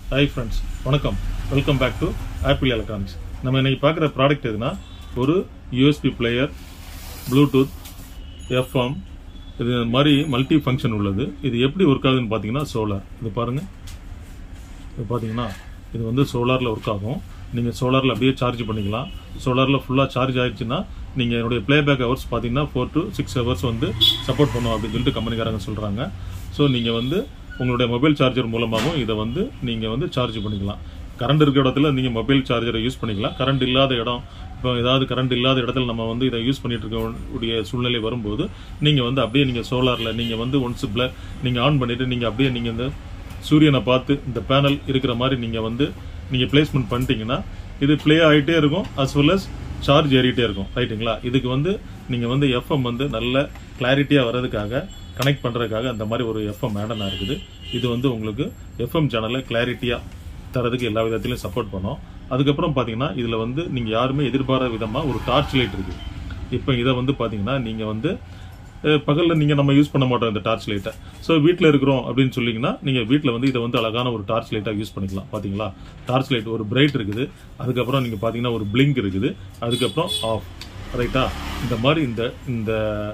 hi friends வணக்கம் welcome back to Apple electronics நம்ம இன்னைக்கு பார்க்குற ப்ராடக்ட் எதுனா ஒரு யூஎஸ்பி பிளேயர் ப்ளூடூத் எஃப்எம் இது மாதிரி மல்டி ஃபங்க்ஷன் உள்ளது இது எப்படி ஒர்க் ஆகுதுன்னு பார்த்தீங்கன்னா சோலார் இது பாருங்க இது பார்த்தீங்கன்னா இது வந்து சோலாரில் ஒர்க் ஆகும் நீங்கள் சோலாரில் அப்படியே சார்ஜ் பண்ணிக்கலாம் சோலாரில் ஃபுல்லாக சார்ஜ் ஆயிடுச்சுன்னா நீங்கள் என்னுடைய ப்ளேபேக் ஹவர்ஸ் பார்த்தீங்கன்னா ஃபோர் டு சிக்ஸ் ஹவர்ஸ் வந்து சப்போர்ட் பண்ணும் அப்படின்னு சொல்லிட்டு கம்பெனிக்காரங்க சொல்கிறாங்க ஸோ நீங்கள் வந்து உங்களுடைய மொபைல் சார்ஜர் மூலமாகவும் இதை வந்து நீங்கள் வந்து சார்ஜ் பண்ணிக்கலாம் கரண்ட் இருக்கிற இடத்துல நீங்கள் மொபைல் சார்ஜரை யூஸ் பண்ணிக்கலாம் கரண்ட் இல்லாத இடம் இப்போ ஏதாவது கரண்ட் இல்லாத இடத்துல நம்ம வந்து இதை யூஸ் பண்ணிட்டு இருக்கக்கூடிய சூழ்நிலை வரும்போது நீங்கள் வந்து அப்படியே நீங்கள் சோலாரில் நீங்கள் வந்து ஒன்ஸ் பிள நீங்கள் ஆன் பண்ணிவிட்டு நீங்கள் அப்படியே நீங்கள் இந்த சூரியனை பார்த்து இந்த பேனல் இருக்கிற மாதிரி நீங்கள் வந்து நீங்கள் பிளேஸ்மெண்ட் பண்ணிட்டீங்கன்னா இது ப்ளே ஆகிட்டே இருக்கும் அஸ் வெல் அஸ் சார்ஜ் ஏறிட்டே இருக்கும் ரைட்டுங்களா இதுக்கு வந்து நீங்கள் வந்து எஃப்எம் வந்து நல்ல கிளாரிட்டியாக வர்றதுக்காக கனெக்ட் பண்ணுறதுக்காக அந்த மாதிரி ஒரு எஃப்எம் ஆடனா இருக்குது இது வந்து உங்களுக்கு எஃப்எம் சேனலை கிளாரிட்டியாக தரதுக்கு எல்லா விதத்திலையும் சப்போர்ட் பண்ணும் அதுக்கப்புறம் பார்த்தீங்கன்னா இதில் வந்து நீங்கள் யாருமே எதிர்பாராத விதமாக ஒரு டார்ச் லைட் இருக்குது இப்போ இதை வந்து பார்த்தீங்கன்னா நீங்கள் வந்து பகலில் நீங்கள் நம்ம யூஸ் பண்ண மாட்டோம் இந்த டார்ச் லைட்டை ஸோ வீட்டில் இருக்கிறோம் அப்படின்னு சொன்னீங்கன்னா நீங்கள் வீட்டில் வந்து இதை வந்து அழகான ஒரு டார்ச் லைட்டாக யூஸ் பண்ணிக்கலாம் பார்த்தீங்களா டார்ச் லைட் ஒரு பிரைட் இருக்குது அதுக்கப்புறம் நீங்கள் பார்த்தீங்கன்னா ஒரு பிளிங்க் இருக்குது அதுக்கப்புறம் ஆஃப் ரைட்டா இந்த மாதிரி இந்த இந்த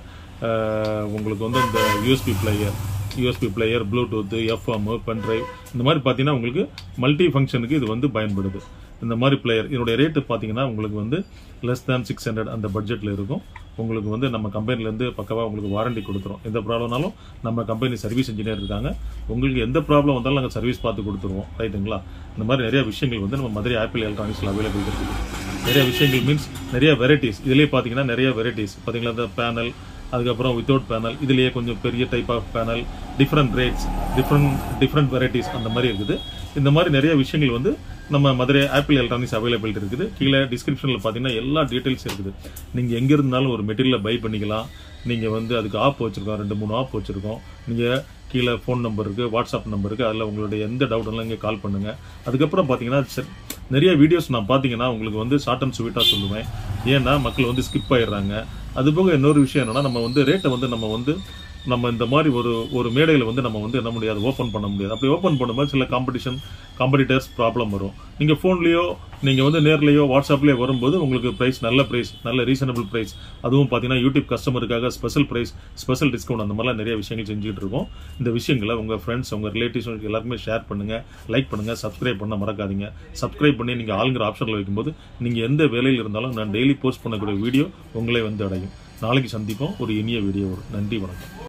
அஹ், உங்களுக்கு வந்து இந்த USB player USB player Bluetooth FM pendrive இந்த மாதிரி பார்த்தீங்கன்னா உங்களுக்கு மல்டி ஃபங்க்ஷனுக்கு இது வந்து பயன்படுது இந்த மாதிரி பிளேயர் இதனுடைய ரேட்டு பார்த்தீங்கன்னா உங்களுக்கு வந்து லெஸ் தேன் சிக்ஸ் ஹண்ட்ரட் அந்த பட்ஜெட்டில் இருக்கும் உங்களுக்கு வந்து நம்ம கம்பெனிலேருந்து பக்கவாக உங்களுக்கு வாரண்டி கொடுத்துரும் எந்த ப்ராப்ளம்னாலும் நம்ம கம்பெனி சர்வீஸ் இன்ஜினியர் இருக்காங்க உங்களுக்கு எந்த ப்ராப்ளம் வந்தாலும் நாங்கள் சர்வீஸ் பார்த்து கொடுத்துருவோம் ரைட்டுங்களா இந்த மாதிரி நிறைய விஷயங்கள் வந்து நம்ம மதுரை ஆப்பிள் எலக்ட்ரானிக்ஸில் அவைலபிள் இருக்குது நிறைய விஷயங்கள் மீன்ஸ் நிறைய வெரைட்டிஸ் இதுலேயே பார்த்தீங்கன்னா நிறைய வெரைட்டிஸ் பார்த்தீங்களா இந்த பேனல் அதுக்கப்புறம் வித்தவுட் பேனல் இதுலேயே கொஞ்சம் பெரிய type of panel different rates different different varieties அந்த மாதிரி இருக்குது இந்த மாதிரி நிறைய விஷயங்கள் வந்து நம்ம மதுரை ஆப்பிள் எலக்ட்ரானிக்ஸ் அவைலபிள் இருக்குது கீழே டிஸ்கிரிப்ஷனில் பார்த்தீங்கன்னா எல்லா டீட்டெயில்ஸ் இருக்குது நீங்கள் எங்கே இருந்தாலும் ஒரு மெட்டீரியலை பை பண்ணிக்கலாம் நீங்கள் வந்து அதுக்கு ஆப் வச்சுருக்கோம் ரெண்டு மூணு ஆப் வச்சுருக்கோம் நீங்கள் கீழே ஃபோன் நம்பர் இருக்குது வாட்ஸ்அப் நம்பர் இருக்குது அதில் உங்களுடைய எந்த டவுட்னாலும் இங்கே கால் பண்ணுங்கள் அதுக்கப்புறம் பார்த்தீங்கன்னா சரி, நிறைய வீடியோஸ் நான் பார்த்தீங்கன்னா உங்களுக்கு வந்து ஷார்ட் அண்ட் ஸ்வீட்டாக சொல்லுவேன் ஏன்னா மக்கள் வந்து ஸ்கிப் ஆயிடுறாங்க அது போக இன்னொரு விஷயம் என்னன்னா நம்ம வந்து ரேட்டை வந்து நம்ம வந்து நம்ம இந்த மாதிரி ஒரு ஒரு மேடையில் வந்து நம்ம வந்து என்ன முடியாது ஓப்பன் பண்ண முடியாது அப்படி ஓப்பன் பண்ணும்போது சில காம்படிஷன் காம்படிட்டர்ஸ் ப்ராப்ளம் வரும் நீங்கள் ஃபோன்லேயோ நீங்கள் வந்து நேர்லேயோ வாட்ஸ்அப்லேயோ வரும்போது உங்களுக்கு ப்ரைஸ் நல்ல ப்ரைஸ் நல்ல ரீசனபிள் ப்ரைஸ் அதுவும் பார்த்தீங்கன்னா யூடியூப் கஸ்டமருக்காக ஸ்பெஷல் ப்ரைஸ் ஸ்பெஷல் டிஸ்கவுண்ட் அந்த மாதிரிலாம் நிறைய விஷயங்கள் செஞ்சுட்டு இருக்கோம் இந்த விஷயங்களை உங்கள் ஃப்ரெண்ட்ஸ் உங்கள் ரிலேட்டிவ்ஸ் எல்லாருமே ஷேர் பண்ணுங்கள் லைக் பண்ணுங்கள் சப்ஸ்கிரைப் பண்ண மறக்காதீங்க சப்ஸ்கிரைப் பண்ணி நீங்கள் ஆளுங்கிற ஆப்ஷனில் வைக்கும்போது நீங்கள் எந்த வேலையில் இருந்தாலும் நான் டெய்லி போஸ்ட் பண்ணக்கூடிய வீடியோ உங்களை வந்து அடையும் நாளைக்கு சந்திப்போம் ஒரு இனிய வீடியோ வரும் நன்றி வணக்கம்